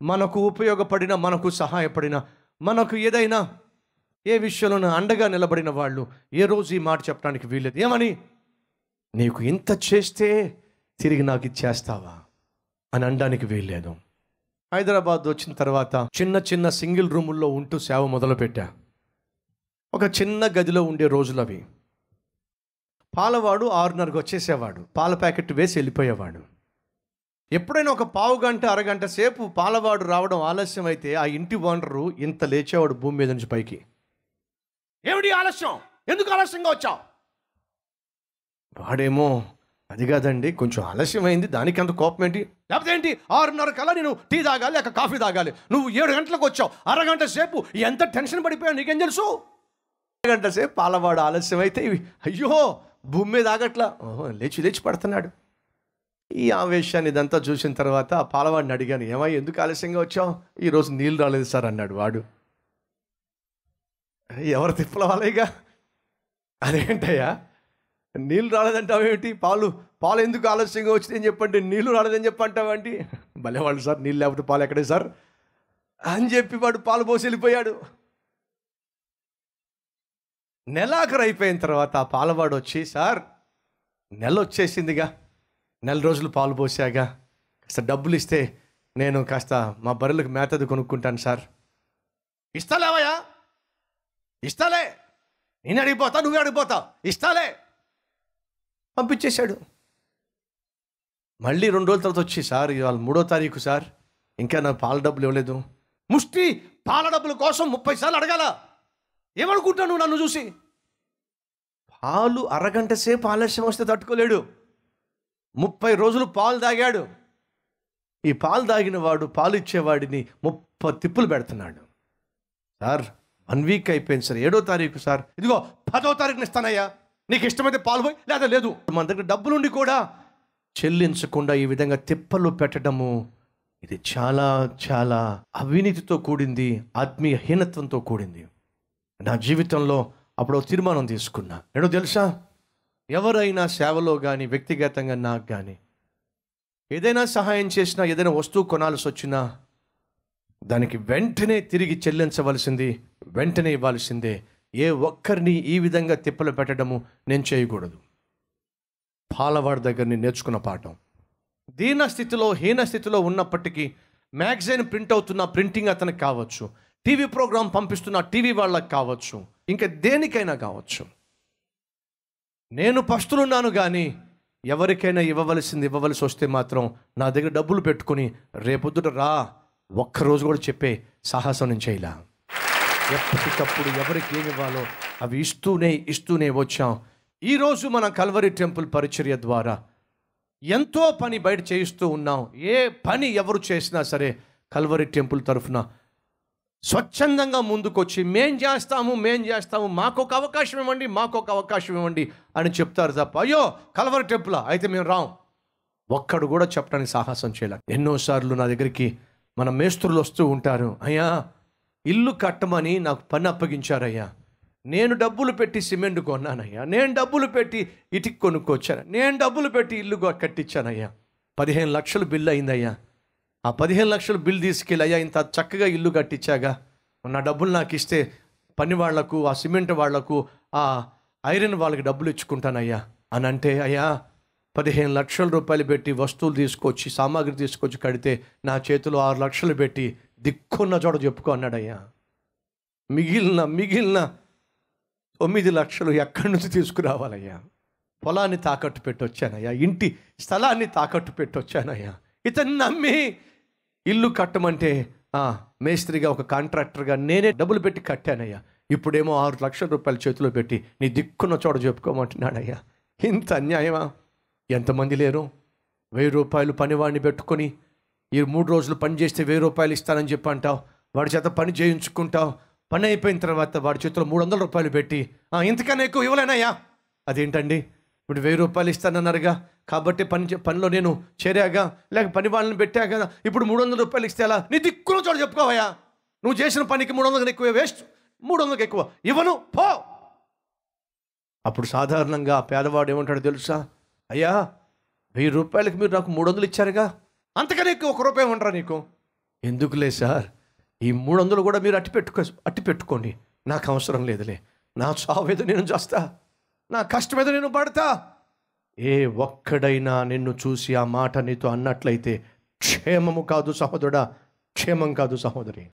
మనకు ఉపయోగపడిన మనకు సహాయపడిన మనకు ఏదైనా ఏ విషయంలోనూ అండగా నిలబడిన వాళ్ళు ఏ రోజు ఈ మాట చెప్పడానికి వీల్లేదు ఏమని నీకు ఇంత చేస్తే తిరిగి నాకు ఇచ్చేస్తావా అని అనడానికి వీల్లేదు హైదరాబాద్ వచ్చిన తర్వాత చిన్న చిన్న సింగిల్ రూముల్లో ఉంటూ సేవ మొదలుపెట్టా ఒక చిన్న గదిలో ఉండే రోజులు అవి పాలవాడు ఆరున్నరకు వచ్చేసేవాడు పాల ప్యాకెట్ వేసి వెళ్ళిపోయేవాడు ఎప్పుడైనా ఒక పావు గంట అరగంట సేపు పాలవాడు రావడం ఆలస్యం అయితే ఆ ఇంటి ఓనరు ఇంత లేచేవాడు భూమి మీద నుంచి పైకి ఏమిటి ఆలస్యం ఎందుకు ఆలస్యంగా వచ్చావు వాడేమో అది కాదండి కొంచెం ఆలస్యం అయింది దానికి అంత కోపం ఏంటి లేకపోతే ఏంటి ఆరున్నర కల్లా నేను టీ తాగాలి లేక కాఫీ తాగాలి నువ్వు ఏడు గంటలకు వచ్చావు అరగంట సేపు ఎంత టెన్షన్ పడిపోయావు నీకేం తెలుసు అరగంట సేపు పాలవాడు ఆలస్యం అయితే ఇవి అయ్యో భూమి మీద ఆగట్లా ఓహో లేచి లేచి పడుతున్నాడు ఈ ఆవేశాన్ని ఇదంతా చూసిన తర్వాత ఆ పాలవాడిని అడిగాను ఏమై ఎందుకు ఆలస్యంగా వచ్చావు ఈరోజు నీళ్ళు రాలేదు సార్ అన్నాడు వాడు ఎవరు తిప్పలవాలేగా అదేంటయ్యా నీళ్ళు రాలేదంటావేమిటి పాలు పాలు ఎందుకు ఆలస్యంగా వచ్చిందని చెప్పండి నీళ్ళు రాలేదని చెప్పంటావేంటి భలేవాళ్ళు సార్ నీళ్ళు లేకపోతే పాలు ఎక్కడే సార్ అని చెప్పి వాడు పాలు పోసి వెళ్ళిపోయాడు నెలాఖరు అయిపోయిన తర్వాత ఆ పాలవాడు వచ్చి సార్ నెల వచ్చేసిందిగా నెల రోజులు పాలు పోసాగా కాస్త డబ్బులు ఇస్తే నేను కాస్త మా బర్రెలకు మేతది కొనుక్కుంటాను సార్ ఇస్తాలేవయ్యా ఇస్తాలే నేను అడిగిపోతా నువ్వే అడిగిపోతావు ఇస్తాలే పంపించేశాడు మళ్ళీ రెండు రోజుల తర్వాత వచ్చి సార్ ఇవాళ మూడో తారీఖు సార్ ఇంకా నా పాల డబ్బులు ఇవ్వలేదు ముష్టి పాల డబ్బుల కోసం ముప్పై సార్లు అడగాల ఏమనుకుంటావు నువ్వు నన్ను చూసి పాలు అరగంట సేపు ఆలస్యం వస్తే తట్టుకోలేడు ముప్పై రోజులు పాలు తాగాడు ఈ పాలు తాగిన వాడు పాలు ఇచ్చేవాడిని ముప్పై తిప్పులు పెడుతున్నాడు సార్ వన్ వీక్ అయిపోయింది సార్ ఏడో తారీఖు సార్ ఇదిగో పదో తారీఖున ఇస్తానయ్యా నీకు ఇష్టమైతే పాలు పోయి లేదా లేదు మన దగ్గర డబ్బులుండి కూడా చెల్లించకుండా ఈ విధంగా తిప్పలు పెట్టడము ఇది చాలా చాలా అవినీతితో కూడింది ఆత్మీయ హీనత్వంతో కూడింది నా జీవితంలో అప్పుడు ఒక తీర్మానం తీసుకున్నా ఏడో తెలుసా ఎవరైనా సేవలో కానీ వ్యక్తిగతంగా నాకు కానీ ఏదైనా సహాయం చేసినా ఏదైనా వస్తువు కొనాల్సి వచ్చినా దానికి వెంటనే తిరిగి చెల్లించవలసింది వెంటనే ఇవ్వాల్సిందే ఏ ఒక్కరిని ఈ విధంగా తిప్పలు పెట్టడము నేను చేయకూడదు పాలవాడి దగ్గర నేను నేర్చుకున్న పాఠం దీన స్థితిలో హీన స్థితిలో ఉన్నప్పటికీ మ్యాగజైన్ ప్రింట్ అవుతున్న ప్రింటింగ్ అతనికి కావచ్చు టీవీ ప్రోగ్రాం పంపిస్తున్న టీవీ వాళ్ళకి కావచ్చు ఇంకా దేనికైనా కావచ్చు నేను పస్తులున్నాను కానీ ఎవరికైనా ఇవ్వవలసింది ఇవ్వవలసి వస్తే మాత్రం నా దగ్గర డబ్బులు పెట్టుకుని రేపొద్దుట రా ఒక్కరోజు కూడా చెప్పే సాహసం నేను చేయలా ఎప్పటికప్పుడు ఎవరికి ఏమి ఇవ్వాలో అవి ఇస్తూనే ఇస్తూనే వచ్చాం ఈరోజు మన కల్వరి టెంపుల్ పరిచర్య ద్వారా ఎంతో పని బయట చేయిస్తూ ఉన్నాం ఏ పని ఎవరు చేసినా సరే కల్వరి టెంపుల్ తరఫున స్వచ్ఛందంగా ముందుకొచ్చి మేం చేస్తాము మేం చేస్తాము మాకు ఒక అవకాశం ఇవ్వండి మాకు ఒక అవకాశం ఇవ్వండి అని చెప్తారు తప్ప అయ్యో కలవరి టెంపులా అయితే మేము రాం ఒక్కడు కూడా చెప్పడానికి సాహసం చేయలే ఎన్నోసార్లు నా దగ్గరికి మన మేస్త్రులు వస్తూ ఉంటారు అయ్యా ఇల్లు కట్టమని నాకు పని అప్పగించారయ్యా నేను డబ్బులు పెట్టి సిమెంట్ కొన్నానయ్యా నేను డబ్బులు పెట్టి ఇటుక కొనుక్కొచ్చాను నేను డబ్బులు పెట్టి ఇల్లు కొ- కట్టించానయ్యా పదిహేను లక్షలు బిల్లు అయిందయ్యా ఆ పదిహేను లక్షలు బిల్ తీసుకెళ్ళి అయ్యా ఇంత చక్కగా ఇల్లు కట్టించాగా నా డబ్బులు నాకు ఇస్తే పని వాళ్లకు ఆ సిమెంట్ వాళ్లకు ఆ ఐరన్ వాళ్ళకి డబ్బులు ఇచ్చుకుంటానయ్యా అని అంటే అయ్యా పదిహేను లక్షల రూపాయలు పెట్టి వస్తువులు తీసుకొచ్చి సామాగ్రి తీసుకొచ్చి కడితే నా చేతిలో ఆరు లక్షలు పెట్టి దిక్కున్న చోట చెప్పుకో అన్నాడయ్యా మిగిలిన మిగిలిన తొమ్మిది లక్షలు ఎక్కడి నుంచి తీసుకురావాలయ్యా పొలాన్ని తాకట్టు పెట్టి వచ్చానయ్యా ఇంటి స్థలాన్ని తాకట్టు పెట్టి వచ్చానయ్యా ఇతన్ని నమ్మి ఇల్లు కట్టమంటే ఆ, మేస్త్రిగా ఒక కాంట్రాక్టర్గా నేనే డబ్బులు పెట్టి కట్టానయ్యా ఇప్పుడేమో ఆరు లక్షల రూపాయలు చేతిలో పెట్టి నీ దిక్కున్న చోట చెప్పుకోమంటున్నాడయ్యా ఇంత అన్యాయమా ఎంతమంది లేరు వెయ్యి రూపాయలు పనివాడిని పెట్టుకొని ఈ మూడు రోజులు పని చేస్తే వెయ్యి రూపాయలు ఇస్తానని చెప్పి అంటావు వాడి చేత పని చేయించుకుంటావు పని అయిపోయిన తర్వాత వాడి చేతిలో మూడు వందల రూపాయలు పెట్టి "ఆ, ఇంతకన్నా ఎక్కువ ఇవ్వలేనయ్యా అదేంటండి ఇప్పుడు వెయ్యి రూపాయలు ఇస్తానన్నారుగా కాబట్టి పని చే- పనిలో నేను చేరాగా లేక పని వాళ్ళని పెట్టా కదా ఇప్పుడు మూడు వందల రూపాయలు ఇస్తే ఎలా నీ దిక్కున చోట చెప్పుకోవయ్యా నువ్వు చేసిన పనికి మూడు వందలకు ఎక్కువ వేస్ట్ మూడు వందలకు ఎక్కువ ఇవ్వను పో అప్పుడు సాధారణంగా ఆ పేదవాడు ఏమంటాడు తెలుసా అయ్యా వెయ్యి రూపాయలకి మీరు నాకు మూడు వందలు ఇచ్చారుగా అంతకనే ఎక్కువ ఒక రూపాయి ఉండరా నీకు ఎందుకులే సార్ ఈ మూడు వందలు కూడా మీరు అట్టి పెట్టుకో అట్టి పెట్టుకోండి నాకు అవసరం లేదులే నా చావు మీద నేను చేస్తా నా కష్టం మీద నేను పడతా ఏ ఒక్కడైనా నిన్ను చూసి ఆ మాట నీతో అన్నట్లయితే క్షేమము కాదు సహోదరుడా క్షేమం కాదు సహోదరి